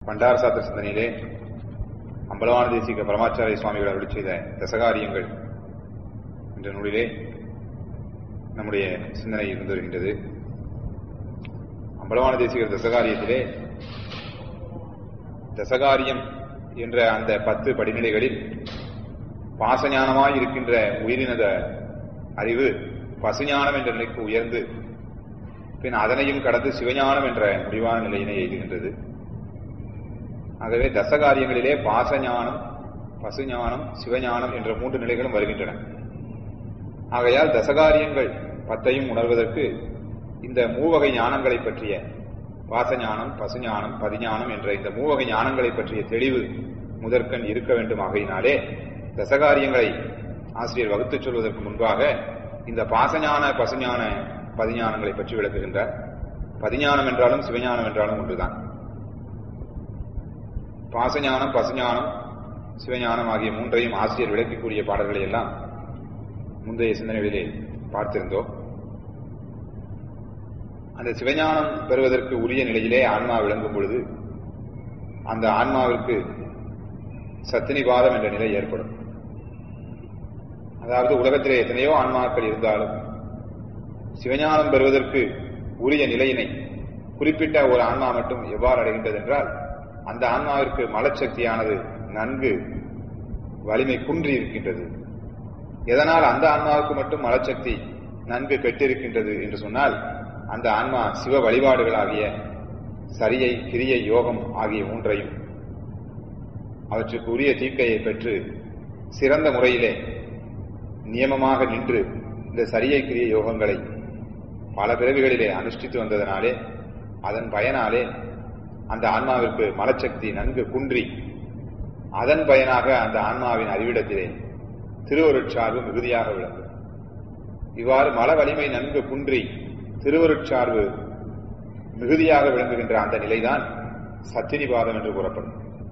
பண்டார சாத்திர சிந்தனையிலே அம்பலவான தேசிக பரமாச்சாரிய சுவாமிகள் அருளி செய்த தசகாரியங்கள் என்ற நூலிலே நம்முடைய சிந்தனை இருந்து வருகின்றது அம்பலவான தேசிகர் தசகாரியத்திலே தசகாரியம் என்ற அந்த பத்து படிநிலைகளில் பாசஞானமாய் இருக்கின்ற உயிரினத அறிவு பசுஞானம் என்ற நிலைக்கு உயர்ந்து பின் அதனையும் கடந்து சிவஞானம் என்ற முடிவான நிலையினை எய்துகின்றது ஆகவே தசகாரியங்களிலே பாசஞானம் பசுஞானம் சிவஞானம் என்ற மூன்று நிலைகளும் வருகின்றன ஆகையால் தசகாரியங்கள் பத்தையும் உணர்வதற்கு இந்த மூவகை ஞானங்களை பற்றிய பாசஞானம் பசுஞானம் பதிஞானம் என்ற இந்த மூவகை ஞானங்களை பற்றிய தெளிவு முதற்கண் இருக்க வேண்டும் ஆகையினாலே தசகாரியங்களை ஆசிரியர் வகுத்துச் சொல்வதற்கு முன்பாக இந்த பாசஞான பசுஞான பதிஞானங்களை பற்றி விளக்குகின்றார் பதிஞானம் என்றாலும் சிவஞானம் என்றாலும் ஒன்றுதான் பாசஞானம் பசுஞானம் சிவஞானம் ஆகிய மூன்றையும் ஆசிரியர் விளக்கக்கூடிய பாடல்களை எல்லாம் முந்தைய சிந்தனைகளிலே பார்த்திருந்தோம் அந்த சிவஞானம் பெறுவதற்கு உரிய நிலையிலே ஆன்மா விளங்கும் பொழுது அந்த ஆன்மாவிற்கு சத்தினிபாதம் என்ற நிலை ஏற்படும் அதாவது உலகத்திலே எத்தனையோ ஆன்மாக்கள் இருந்தாலும் சிவஞானம் பெறுவதற்கு உரிய நிலையினை குறிப்பிட்ட ஒரு ஆன்மா மட்டும் எவ்வாறு அடைகின்றது என்றால் அந்த ஆன்மாவிற்கு மலச்சக்தியானது நன்கு வலிமை குன்றி இருக்கின்றது எதனால் அந்த ஆன்மாவுக்கு மட்டும் மலச்சக்தி நன்கு கெட்டிருக்கின்றது என்று சொன்னால் அந்த ஆன்மா சிவ வழிபாடுகளாகிய சரியை கிரியை யோகம் ஆகிய மூன்றையும் அவற்றுக்கு உரிய தீக்கையை பெற்று சிறந்த முறையிலே நியமமாக நின்று இந்த சரியை கிரிய யோகங்களை பல பிறவிகளிலே அனுஷ்டித்து வந்ததனாலே அதன் பயனாலே அந்த ஆன்மாவிற்கு மலச்சக்தி நன்கு குன்றி அதன் பயனாக அந்த ஆன்மாவின் அறிவிடத்திலே திருவருட்சார்பு மிகுதியாக விளங்கும் இவ்வாறு மல வலிமை நன்கு குன்றி திருவருட்சார்பு மிகுதியாக விளங்குகின்ற அந்த நிலைதான் சத்தினிபாதம் என்று கூறப்படும்